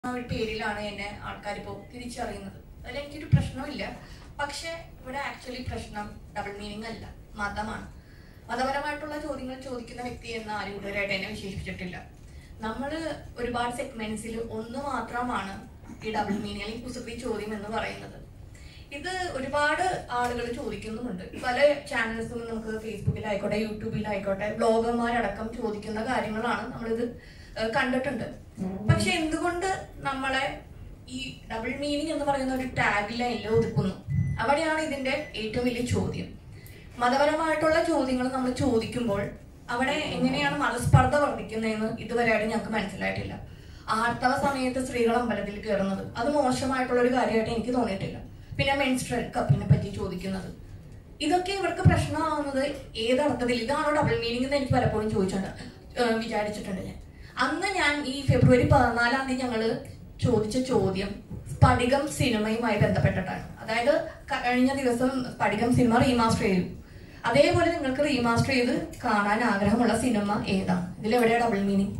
ആ ഒരു പേരിലാണ് എന്നെ ആൾക്കാർ ഇപ്പോൾ തിരിച്ചറിയുന്നത് അതിൽ എനിക്കൊരു പ്രശ്നമില്ല പക്ഷെ ഇവിടെ ആക്ച്വലി പ്രശ്നം ഡബിൾ മീനിങ് അല്ല മതമാണ് മതപരമായിട്ടുള്ള ചോദ്യങ്ങൾ ചോദിക്കുന്ന വ്യക്തി എന്ന് ആരും ഇതുവരെയായിട്ട് എന്നെ വിശേഷിപ്പിച്ചിട്ടില്ല നമ്മൾ ഒരുപാട് സെഗ്മെന്റ്സിൽ ഒന്ന് മാത്രമാണ് ഈ ഡബിൾ മീനിങ് അല്ലെങ്കിൽ കുസൃതി ചോദ്യം എന്ന് പറയുന്നത് ഇത് ഒരുപാട് ആളുകൾ ചോദിക്കുന്നുമുണ്ട് പല ചാനൽസും നമുക്ക് ഫേസ്ബുക്കിലായിക്കോട്ടെ യൂട്യൂബിലായിക്കോട്ടെ ബ്ലോഗർമാരടക്കം ചോദിക്കുന്ന കാര്യങ്ങളാണ് നമ്മളിത് ഏഹ് കണ്ടിട്ടുണ്ട് പക്ഷെ എന്തുകൊണ്ട് നമ്മളെ ഈ ഡബിൾ മീനിങ് എന്ന് പറയുന്ന ഒരു ടാഗ് ലൈനിൽ ഒതുക്കുന്നു അവിടെയാണ് ഇതിന്റെ ഏറ്റവും വലിയ ചോദ്യം മതപരമായിട്ടുള്ള ചോദ്യങ്ങൾ നമ്മൾ ചോദിക്കുമ്പോൾ അവിടെ എങ്ങനെയാണ് മതസ്പർദ്ധ വർദ്ധിക്കുന്നതെന്ന് ഇതുവരെയായിട്ട് ഞങ്ങൾക്ക് മനസ്സിലായിട്ടില്ല ആർത്തവ സമയത്ത് സ്ത്രീകൾ അമ്പലത്തിൽ കയറുന്നത് അത് മോശമായിട്ടുള്ള ഒരു കാര്യമായിട്ട് എനിക്ക് തോന്നിയിട്ടില്ല പിന്നെ മെൻസ്ട്രൽ കപ്പിനെ പറ്റി ചോദിക്കുന്നത് ഇതൊക്കെ ഇവർക്ക് പ്രശ്നമാവുന്നത് ഏതർത്ഥത്തിൽ ഇതാണോ ഡബിൾ മീനിങ് എന്ന് എനിക്ക് പലപ്പോഴും ചോദിച്ചിട്ടുണ്ട് ഏഹ് വിചാരിച്ചിട്ടുണ്ട് ഞാൻ അന്ന് ഞാൻ ഈ ഫെബ്രുവരി പതിനാലാം തീയതി ഞങ്ങള് ചോദിച്ച ചോദ്യം സ്ഫടികം സിനിമയുമായി ബന്ധപ്പെട്ടിട്ടാണ് അതായത് കഴിഞ്ഞ ദിവസം സ്ഫടികം സിനിമ റീമാസ്റ്റർ ചെയ്തു അതേപോലെ നിങ്ങൾക്ക് റീമാസ്റ്റർ ചെയ്ത് കാണാൻ ആഗ്രഹമുള്ള സിനിമ ഏതാണ് ഇതിലെവിടെയാ ഡബിൾ മീനിങ്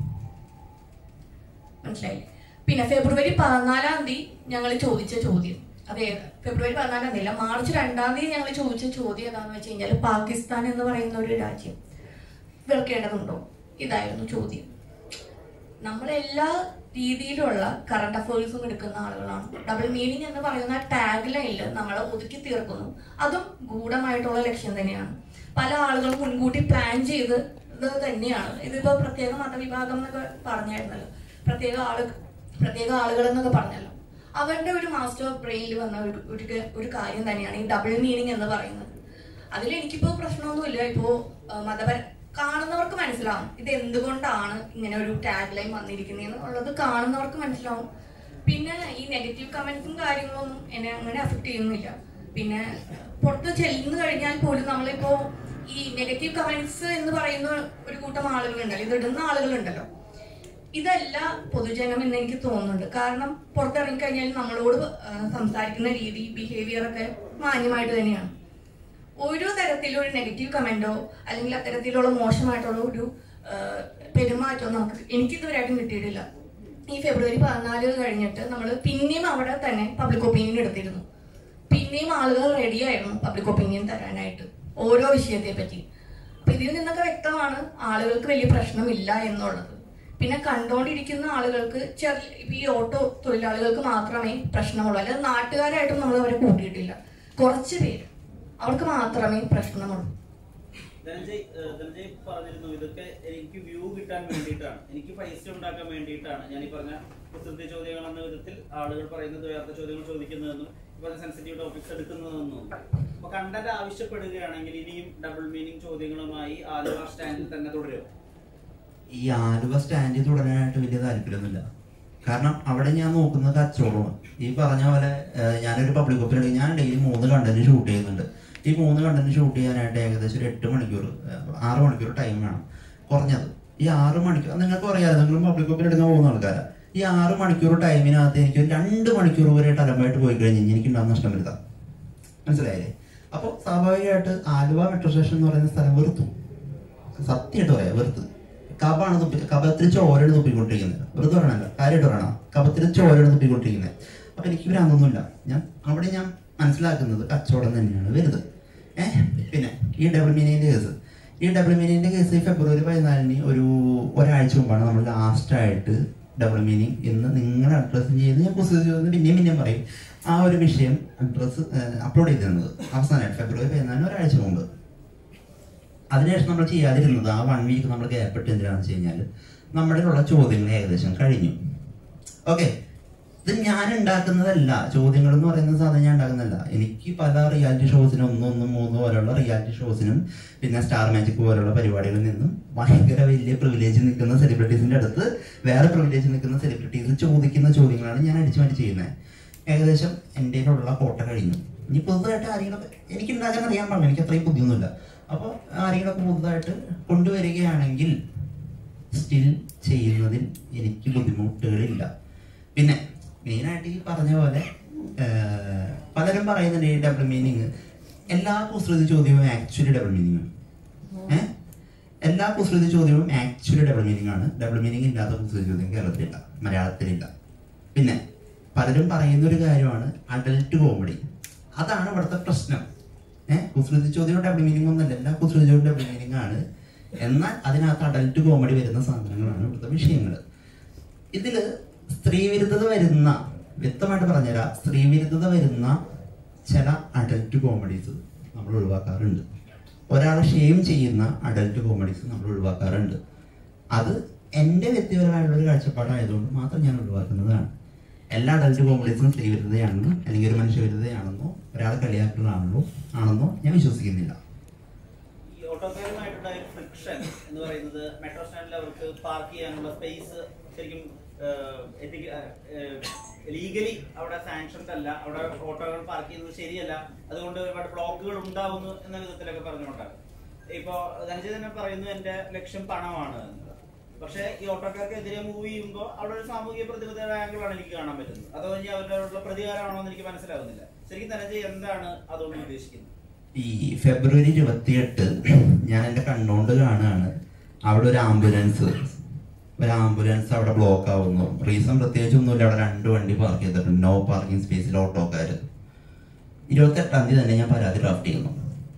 മനസ്സിലായി പിന്നെ ഫെബ്രുവരി പതിനാലാം തീയതി ഞങ്ങൾ ചോദിച്ച ചോദ്യം അതെ ഫെബ്രുവരി പതിനാലാം തീയതി അല്ല മാർച്ച് രണ്ടാം തീയതി ഞങ്ങൾ ചോദിച്ച ചോദ്യം എന്താണെന്ന് വെച്ച് കഴിഞ്ഞാൽ പാകിസ്ഥാൻ എന്ന് പറയുന്ന ഒരു രാജ്യം വെറുക്കേണ്ടതുണ്ടോ ഇതായിരുന്നു ചോദ്യം നമ്മളെല്ലാ രീതിയിലുള്ള കറണ്ട് അഫയേഴ്സും എടുക്കുന്ന ആളുകളാണ് ഡബിൾ മീനിങ് എന്ന് പറയുന്ന ടാഗ് ലൈനിൽ നമ്മളെ ഒതുക്കി തീർക്കുന്നു അതും ഗൂഢമായിട്ടുള്ള ലക്ഷ്യം തന്നെയാണ് പല ആളുകളും മുൻകൂട്ടി പ്ലാൻ ചെയ്ത് ഇത് തന്നെയാണ് ഇതിപ്പോ പ്രത്യേക മതവിഭാഗം എന്നൊക്കെ പറഞ്ഞായിരുന്നല്ലോ പ്രത്യേക ആള് പ്രത്യേക ആളുകൾ എന്നൊക്കെ പറഞ്ഞല്ലോ അവരുടെ ഒരു മാസ്റ്റർ ബ്രെയിനിൽ വന്ന ഒരു ഒരു- ഒരു കാര്യം തന്നെയാണ് ഈ ഡബിൾ മീനിങ് എന്ന് പറയുന്നത് അതിൽ എനിക്കിപ്പോ പ്രശ്നമൊന്നുമില്ല ഇപ്പോ ആ, മതപര കാണുന്നവർക്ക് മനസ്സിലാവും ഇത് എന്തുകൊണ്ടാണ് ഇങ്ങനെ ഒരു ടാഗ് ലൈൻ വന്നിരിക്കുന്നതെന്ന് ഉള്ളത് കാണുന്നവർക്ക് മനസ്സിലാവും പിന്നെ ഈ നെഗറ്റീവ് കമന്റ്സും കാര്യങ്ങളൊന്നും എന്നെ അങ്ങനെ അഫക്ട് ചെയ്യുന്നില്ല പിന്നെ പുറത്ത് ചെല്ലുന്നു കഴിഞ്ഞാൽ പോലും നമ്മളിപ്പോ ഈ നെഗറ്റീവ് കമന്റ്സ് എന്ന് പറയുന്ന ഒരു കൂട്ടം ആളുകളുണ്ടല്ലോ ഇത് ഇടുന്ന ആളുകളുണ്ടല്ലോ ഇതല്ല പൊതുജനം എന്ന് എനിക്ക് തോന്നുന്നുണ്ട് കാരണം പുറത്തിറങ്ങി കഴിഞ്ഞാൽ നമ്മളോട് ആ, സംസാരിക്കുന്ന രീതി ബിഹേവിയർ ഒക്കെ മാന്യമായിട്ട് തന്നെയാണ് ഒരു തരത്തിലുള്ള ഒരു നെഗറ്റീവ് കമന്റോ അല്ലെങ്കിൽ അത്തരത്തിലുള്ള മോശമായിട്ടുള്ള ഒരു ആ, പെരുമാറ്റമോ നമുക്ക് എനിക്ക് ഇതുവരെയായിട്ടും കിട്ടിയിട്ടില്ല ഈ ഫെബ്രുവരി പതിനാല് കഴിഞ്ഞിട്ട് നമ്മൾ പിന്നെയും അവിടെ തന്നെ പബ്ലിക് ഒപ്പീനിയൻ എടുത്തിരുന്നു പിന്നെയും ആളുകൾ റെഡിയായിരുന്നു പബ്ലിക് ഒപ്പീനിയൻ തരാനായിട്ട് ഓരോ വിഷയത്തെ പറ്റി അപ്പൊ ഇതിൽ നിന്നൊക്കെ വ്യക്തമാണ് ആളുകൾക്ക് വലിയ പ്രശ്നമില്ല എന്നുള്ളത് പിന്നെ കണ്ടുകൊണ്ടിരിക്കുന്ന ആളുകൾക്ക് ചെറിയ ഇപ്പൊ ഈ ഓട്ടോ തൊഴിലാളികൾക്ക് മാത്രമേ പ്രശ്നമുള്ളൂ അല്ലാതെ നാട്ടുകാരായിട്ടും നമ്മൾ അവരെ കൂട്ടിയിട്ടില്ല കുറച്ച് പേര് അവർക്ക് മാത്രമേ പ്രശ്നമുള്ളൂ ധനഞ്ജയ് ഏഹ് ധനഞ്ജയ് പറഞ്ഞിരുന്നു ഇതൊക്കെ എനിക്ക് വ്യൂ കിട്ടാൻ വേണ്ടിയിട്ടാണ് എനിക്ക് പൈസ ഉണ്ടാക്കാൻ വേണ്ടിയിട്ടാണ് ഞാൻ ഈ പറഞ്ഞ കുസൃതി ചോദ്യങ്ങൾ എന്ന വിധത്തിൽ ആളുകൾ പറയുന്നത് വേറെ ചോദ്യങ്ങൾ ചോദിക്കുന്നതെന്നും ഈ പറഞ്ഞ സെൻസിറ്റീവ് ടോപ്പിക്സ് എടുക്കുന്നതെന്നും അപ്പൊ കണ്ടന്റ് ആവശ്യപ്പെടുകയാണെങ്കിൽ ഇനിയും ഡബിൾ മീനിങ് ചോദ്യങ്ങളുമായി ആലുവ സ്റ്റാൻഡിൽ തന്നെ തുടരും ഈ ആലുവ സ്റ്റാൻഡിൽ തുടരാനായിട്ട് വലിയ താല്പര്യമൊന്നുമില്ല കാരണം അവിടെ ഞാൻ നോക്കുന്നത് കച്ചവടമാണ് ഈ പറഞ്ഞ പോലെ ഏഹ്, ഞാനൊരു പബ്ലിക് ഒപ്പിലെടുക്കും ഞാൻ ഡെയിലി മൂന്ന് കണ്ടന്റ് ഷൂട്ട് ചെയ്യുന്നുണ്ട് ഈ മൂന്ന് കണ്ടന്റ് ഷൂട്ട് ചെയ്യാനായിട്ട് ഏകദേശം ഒരു എട്ട് മണിക്കൂർ ഏഹ്, ആറ് മണിക്കൂർ ടൈം വേണം കുറഞ്ഞത് ഈ ആറ് മണിക്കൂർ നിങ്ങൾക്ക് പറയാം നിങ്ങളും പബ്ലിക് ഒപ്പിലെടുക്കാൻ പോകുന്ന ആൾക്കാരാ ഈ ആറ് മണിക്കൂർ ടൈമിനകത്ത് എനിക്ക് ഒരു രണ്ട് മണിക്കൂർ വരെ ടലമായിട്ട് പോയി കഴിഞ്ഞ് കഴിഞ്ഞാൽ എനിക്ക് ഉണ്ടാകുന്ന നഷ്ടം വരുത്താം മനസ്സിലായില്ലേ അപ്പോൾ സ്വാഭാവികമായിട്ട് ആലുവ മെട്രോ സ്റ്റേഷൻ എന്ന് പറയുന്ന സ്ഥലം വെറുത്തു സത്യമായിട്ട് പറയാം വെറുത്ത് കബാണ് തുപ്പി കബത്തിൽ ചോരയാണ് തുപ്പിക്കൊണ്ടിരിക്കുന്നത് വെറുതെ പറയണല്ലോ കാര്യമായിട്ട് പറയണം കബത്തിൽ ചോരയാണ് തുപ്പിക്കൊണ്ടിരിക്കുന്നത് അപ്പൊ എനിക്ക് ഭ്രാന്തൊന്നുമില്ല ഞാൻ അവിടെ ഞാൻ മനസ്സിലാക്കുന്നത് കച്ചവടം തന്നെയാണ് വലുത് ഏഹ് പിന്നെ ഈ ഡബിൾ മീനിങ്ങിന്റെ കേസ് ഈ ഡബിൾ മീനിങ്ങിന്റെ കേസ് ഈ ഫെബ്രുവരി പതിനാലിന് ഒരു ഒരാഴ്ച മുമ്പാണ് നമ്മൾ ലാസ്റ്റ് ആയിട്ട് ഡബിൾ മീനിങ് എന്ന് നിങ്ങൾ അഡ്രസ്സ് ചെയ്ത് ഞാൻ പ്രൊസീജ് ചെയ്ത് പിന്നെയും പിന്നെയും പറയും ആ ഒരു വിഷയം അഡ്രസ്സ് അപ്ലോഡ് ചെയ്തിരുന്നത് അവസാനമായിട്ട് ഫെബ്രുവരി പതിനാലിന് ഒരാഴ്ച മുമ്പ് അതിനുശേഷം നമ്മൾ ചെയ്യാതിരുന്നത് ആ വൺ വീക്ക് നമ്മൾ ഗ്യാപ്പിട്ട് എന്തിനാണെന്ന് വെച്ച് കഴിഞ്ഞാൽ നമ്മുടെ ഉള്ള ചോദ്യങ്ങൾ ഏകദേശം കഴിഞ്ഞു ഓക്കെ ഇത് ഞാൻ ഉണ്ടാക്കുന്നതല്ല ചോദ്യങ്ങൾ എന്ന് പറയുന്ന സാധനം ഞാൻ ഉണ്ടാക്കുന്നതല്ല എനിക്ക് പല റിയാലിറ്റി ഷോസിനും ഒന്നും ഒന്നും മൂന്നും പോലുള്ള റിയാലിറ്റി ഷോസിനും പിന്നെ സ്റ്റാർ മാജിക് പോലുള്ള പരിപാടികളിൽ നിന്നും ഭയങ്കര വലിയ പ്രിവിലേജ് നിൽക്കുന്ന സെലിബ്രിറ്റീസിന്റെ അടുത്ത് വേറെ പ്രിവിലേജ് നിൽക്കുന്ന സെലിബ്രിറ്റീസ് ചോദിക്കുന്ന ചോദ്യങ്ങളാണ് ഞാൻ അടിച്ചു മാറ്റി ചെയ്യുന്നത് ഏകദേശം എൻ്റെ ഉള്ള കോട്ട കഴിഞ്ഞു ഇനി പുതുതായിട്ട് ആരെങ്കിലും എനിക്ക് ഉണ്ടാക്കാൻ അറിയാൻ പാടില്ല എനിക്ക് അത്രയും ബുദ്ധിയൊന്നുമില്ല അപ്പോൾ ആരെങ്കിലുമൊക്കെ പുതുതായിട്ട് കൊണ്ടുവരികയാണെങ്കിൽ സ്റ്റിൽ ചെയ്യുന്നതിൽ എനിക്ക് ബുദ്ധിമുട്ടുകളില്ല പിന്നെ മെയിനായിട്ട് ഈ പറഞ്ഞ പോലെ ആഹ്, പലരും പറയുന്നുണ്ട് ഈ ഡബിൾ മീനിങ് എല്ലാ കുസൃതി ചോദ്യവും ആക്ച്വലി ഡബിൾ മീനിങ് ഏഹ് എല്ലാ കുസൃതി ചോദ്യവും ആക്ച്വലി ഡബിൾ മീനിങ് ആണ് ഡബിൾ മീനിങ് ഇല്ലാത്ത കുസൃതി ചോദ്യം കേരളത്തിലില്ല മലയാളത്തിലില്ല പിന്നെ പലരും പറയുന്ന ഒരു കാര്യമാണ് അഡൽട്ട് കോമഡി അതാണ് ഇവിടുത്തെ പ്രശ്നം ഏഹ് കുസൃതി ചോദ്യം ഡബിൾ മീനിങ് ഒന്നല്ല എല്ലാ കുസൃതി ചോദ്യം ഡബിൾ മീനിങ് ആണ് എന്നാൽ അതിനകത്ത് അഡൽട്ട് കോമഡി വരുന്ന സാധനങ്ങളാണ് ഇവിടുത്തെ വിഷയങ്ങൾ ഇതില് സ്ത്രീവിരുദ്ധത വരുന്ന വ്യക്തമായിട്ട് പറഞ്ഞുതരാം സ്ത്രീവിരുദ്ധത വരുന്ന ചില അഡൽട്ട് കോമഡീസ് നമ്മൾ ഒഴിവാക്കാറുണ്ട് ഒരാളെ ഷെയിം ചെയ്യുന്ന അഡൽട്ട് കോമഡീസ് നമ്മൾ ഒഴിവാക്കാറുണ്ട് അത് എൻ്റെ വ്യക്തിപരമായിട്ടുള്ള ഒരു കാഴ്ചപ്പാടായതുകൊണ്ട് മാത്രം ഞാൻ ഒഴിവാക്കുന്നതാണ് എല്ലാ അഡൽട്ട് കോമഡീസും സ്ത്രീവിരുദ്ധതയാണെന്നോ അല്ലെങ്കിൽ ഒരു മനുഷ്യവിരുദ്ധതയാണെന്നോ ഒരാളെ കളിയാക്കുന്നതാണെന്നോ ആണെന്നോ ഞാൻ വിശ്വസിക്കുന്നില്ല ഈ ഓട്ടോക്കാരുമായിട്ടുള്ള ഒരു ഫ്രിക്ഷൻ എന്ന് പറയുന്നത് മെട്രോ സ്റ്റാൻഡിൽ അവർക്ക് പാർക്ക് ചെയ്യാനുള്ള സ്പേസ് ശരിക്കും ലീഗലി അവിടെ സാങ്ഷൻഡ് അല്ല അവിടെ ഓട്ടോകൾ പാർക്ക് ചെയ്യുന്നത് ശരിയല്ല അതുകൊണ്ട് ഒരുപാട് ബ്ലോക്കുകൾ ഉണ്ടാവുന്നു എന്ന വിധത്തിലൊക്കെ പറഞ്ഞുകൊണ്ടാണ് ഇപ്പോ ധനജി തന്നെ പറയുന്നു എന്റെ ലക്ഷ്യം പണമാണ് എന്നുള്ളത് പക്ഷേ ഈ ഓട്ടോക്കാർക്കെതിരെ മൂവ് ചെയ്യുമ്പോൾ അവിടെ ഒരു സാമൂഹിക പ്രതിബദ്ധത ആംഗിളാണ് എനിക്ക് കാണാൻ പറ്റുന്നത് അതോ ഇനി അവരോടുള്ള പ്രതികാരമാണോ എന്ന് എനിക്ക് മനസ്സിലാവുന്നില്ല ശരിക്കും ധനജി എന്താണ് അതുകൊണ്ട് ഉദ്ദേശിക്കുന്നത് ഈ ഫെബ്രുവരി ഇരുപത്തിയെട്ട് ഞാൻ എൻ്റെ കണ്ണുകൊണ്ട് കാണുകയാണ് അവിടെ ഒരു ആംബുലൻസ് ഒരു ആംബുലൻസ് അവിടെ ബ്ലോക്ക് ആവുന്നു റീസൺ പ്രത്യേകിച്ച് ഒന്നുമില്ല അവിടെ രണ്ട് വണ്ടി പാർക്ക് ചെയ്തിട്ടുണ്ട് നോ പാർക്കിംഗ് സ്പേസിൽ ഓട്ടോക്കാർ ഇരുപത്തെട്ടാം തീയതി തന്നെ ഞാൻ പരാതി ഡ്രാഫ്റ്റ് ചെയ്യുന്നു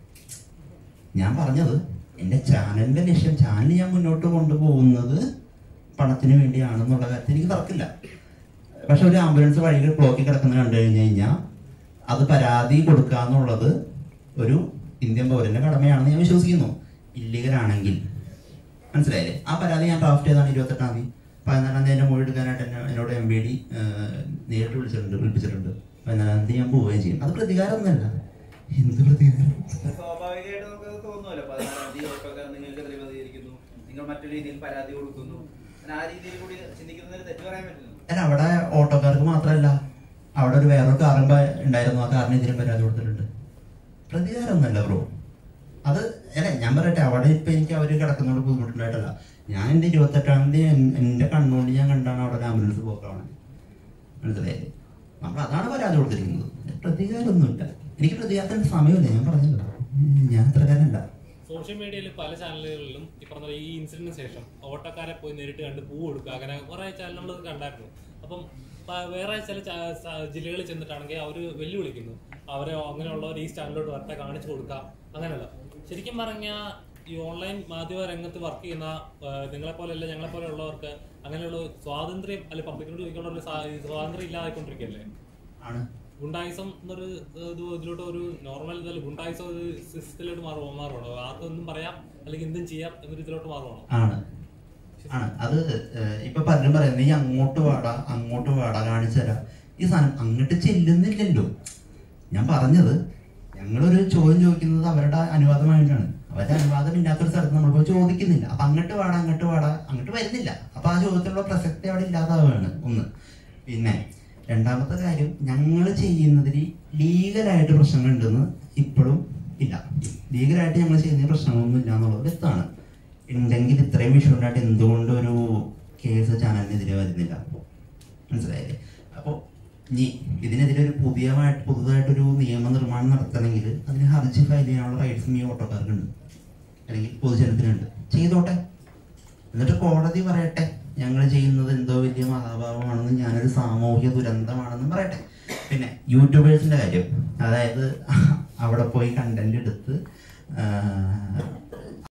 ഞാൻ പറഞ്ഞത് എൻ്റെ ചാനലിൻ്റെ ലക്ഷ്യം ചാനൽ ഞാൻ മുന്നോട്ട് കൊണ്ടുപോകുന്നത് പണത്തിന് വേണ്ടിയാണെന്നുള്ള കാര്യത്തിൽ എനിക്ക് തർക്കില്ല പക്ഷെ ഒരു ആംബുലൻസ് വഴികൾ ബ്ലോക്കിൽ കിടക്കുന്നത് കണ്ടു കഴിഞ്ഞു കഴിഞ്ഞാൽ അത് പരാതി കൊടുക്കുക എന്നുള്ളത് ഒരു ഇന്ത്യൻ പൗരന്റെ കടമയാണെന്ന് ഞാൻ വിശ്വസിക്കുന്നു ഇല്ലീഗലാണെങ്കിൽ മനസ്സിലായില്ലേ ആ പരാതി ഞാൻ ഡ്രാഫ്റ്റ് ചെയ്താണ് ഇരുപത്തെട്ടാം തീയതി പതിനാലാം തീയതി എൻ്റെ മൊഴി എടുക്കാനായിട്ട് എന്നെ എന്നോട് എം ബി ഡി നേരിട്ട് വിളിച്ചിട്ടുണ്ട് വിളിപ്പിച്ചിട്ടുണ്ട് പതിനാലാം തീയതി ഞാൻ പോവുകയും ചെയ്യും അത് പ്രതികാരമൊന്നുമല്ല എന്ത് പ്രതികാരം സ്വാഭാവികമായിട്ട് നമുക്ക് തോന്നുമല്ലോ പതിനാറാം തീയതി ഓട്ടോക്കാർ നിങ്ങൾക്കെതിരെ പ്രതികരിക്കുന്നു നിങ്ങൾ മറ്റു രീതിയിൽ പരാതി കൊടുക്കുന്നു അങ്ങനെ ആ രീതിയിൽ കൂടി ചിന്തിക്കുന്നതിന് തെറ്റ് പറയാൻ പറ്റില്ല അല്ല അവിടെ ഓട്ടോക്കാർക്ക് മാത്രമല്ല അവിടെ ഒരു വേറൊരു കാറും പ- ഉണ്ടായിരുന്നു ആ കാറിനെതിരെ പരാതി കൊടുത്തിട്ടുണ്ട് പ്രതികാരമൊന്നുമല്ല ബ്രോ അത് അല്ല ഞാൻ പറയട്ടെ അവിടെ ഇപ്പൊ എനിക്ക് അവര് കിടക്കുന്നോട് ബുദ്ധിമുട്ടുണ്ടായിട്ടല്ല ഞാൻ എൻ്റെ ഇരുപത്തെട്ടാം തീയതി എൻ- എൻ്റെ കണ്ണുകൊണ്ട് ഞാൻ കണ്ടാണ് അവിടെ ഒരു ആംബുലൻസ് പോക്കാണ് മനസ്സിലായില്ലേ നമ്മൾ അതാണ് പരാതി കൊടുത്തിരിക്കുന്നത് പ്രതികാരമൊന്നുമില്ല എനിക്ക് പ്രതികാരത്തിന്റെ സമയമില്ല ഞാൻ പറഞ്ഞല്ലോ ഉം, ഞാൻ അത്രക്കാരല്ല സോഷ്യൽ മീഡിയയിൽ പല ചാനലുകളിലും ഈ പറഞ്ഞ പോലെ ഈ ഇൻസിഡന്റിന് ശേഷം ഓട്ടോക്കാരെ പോയി നേരിട്ട് കണ്ട് പൂ കൊടുക്കുക അങ്ങനെ കുറെ ചാനൽ നമ്മൾ കണ്ടായിരുന്നു അപ്പം പ- വേറെ ചില ചാ- സ- ജില്ലകളിൽ ചെന്നിട്ടാണെങ്കിൽ അവർ വെല്ലുവിളിക്കുന്നു അവരെ അങ്ങനെയുള്ളവർ ഈ സ്റ്റാൻഡിലോട്ട് വരട്ടെ കാണിച്ചു കൊടുക്കാം അങ്ങനെയല്ല ശരിക്കും പറഞ്ഞാൽ ഈ ഓൺലൈൻ മാധ്യമ രംഗത്ത് വർക്ക് ചെയ്യുന്ന നിങ്ങളെ പോലെയല്ല ഞങ്ങളെ പോലെ ഉള്ളവർക്ക് അങ്ങനെയുള്ള സ്വാതന്ത്ര്യം അല്ലെ പബ്ലിക്കിനോട് ചോദിക്കാനുള്ള ഒരു സാ- സ്വാതന്ത്ര്യം ഇല്ലാതായിക്കൊണ്ടിരിക്കുകയല്ലേ ആണ് ഗുണ്ടായിസം എന്നൊരു ഏഹ്, ഇത് ഇതിലോട്ട് ഒരു നോർമൽ ഇതല്ല ഗുണ്ടായിസം ഒരു സിസ്റ്റത്തിലോട്ട് മാറുമോ മാറുവാണോ ആർക്കൊന്നും പറയാം അല്ലെങ്കിൽ എന്തും ചെയ്യാം എന്നൊരു ഇതിലോട്ട് മാറുവാണോ ആണ് ആണ് അത് ഏഹ്, ഇപ്പൊ പലരും പറയുന്നത് നീ അങ്ങോട്ട് വാടാ അങ്ങോട്ട് വാടാ കാണിച്ചു തരാം ഈ സാധനം അങ്ങോട്ട് ചെല്ലുന്നില്ലല്ലോ ഞാൻ പറഞ്ഞത് ഞങ്ങളൊരു ചോദ്യം ചോദിക്കുന്നത് അവരുടെ അനുവാദമായിട്ടാണ് അവരുടെ അനുവാദം ഇല്ലാത്തൊരു സ്ഥലത്ത് നമ്മൾ പോയി ചോദിക്കുന്നില്ല അപ്പൊ അങ്ങോട്ട് വാടാ അങ്ങോട്ട് വാടാ അങ്ങോട്ട് വരുന്നില്ല അപ്പൊ ആ ചോദ്യത്തിലുള്ള പ്രസക്തി അവിടെ ഇല്ലാതാവുകയാണ് ഒന്ന് പിന്നെ രണ്ടാമത്തെ കാര്യം ഞങ്ങൾ ചെയ്യുന്നതിൽ ലീഗലായിട്ട് പ്രശ്നങ്ങളുണ്ടെന്ന് ഇപ്പോഴും ഇല്ല ലീഗലായിട്ട് ഞങ്ങൾ ചെയ്യുന്ന പ്രശ്നങ്ങളൊന്നും ഇല്ല എന്നുള്ളത് വ്യക്തമാണ് ഉണ്ടെങ്കിൽ ഇത്രയും വിഷയം ഉണ്ടായിട്ട് എന്തുകൊണ്ട് ഒരു കേസ് ചാനലിനെതിരെ വരുന്നില്ല മനസ്സിലായില്ലേ അപ്പോൾ ഇനി ഇതിനെതിരെ ഒരു പുതിയമായിട്ട് പുതുതായിട്ടൊരു നിയമനിർമ്മാണം നടത്തണമെങ്കിൽ അതിന് ഹർജി ഫയൽ ചെയ്യാനുള്ള റൈറ്റ്സും ഈ ഓട്ടോക്കാർക്കുണ്ട് അല്ലെങ്കിൽ പൊതുജനത്തിനുണ്ട് ചെയ്തോട്ടെ എന്നിട്ട് കോടതി പറയട്ടെ ഞങ്ങൾ ചെയ്യുന്നത് എന്തോ വലിയ മഹാഭാവമാണെന്നും ഞാനൊരു സാമൂഹ്യ ദുരന്തമാണെന്നും പറയട്ടെ പിന്നെ യൂട്യൂബേഴ്സിന്റെ കാര്യം അതായത് അവിടെ പോയി കണ്ടന്റ് എടുത്ത് ആ,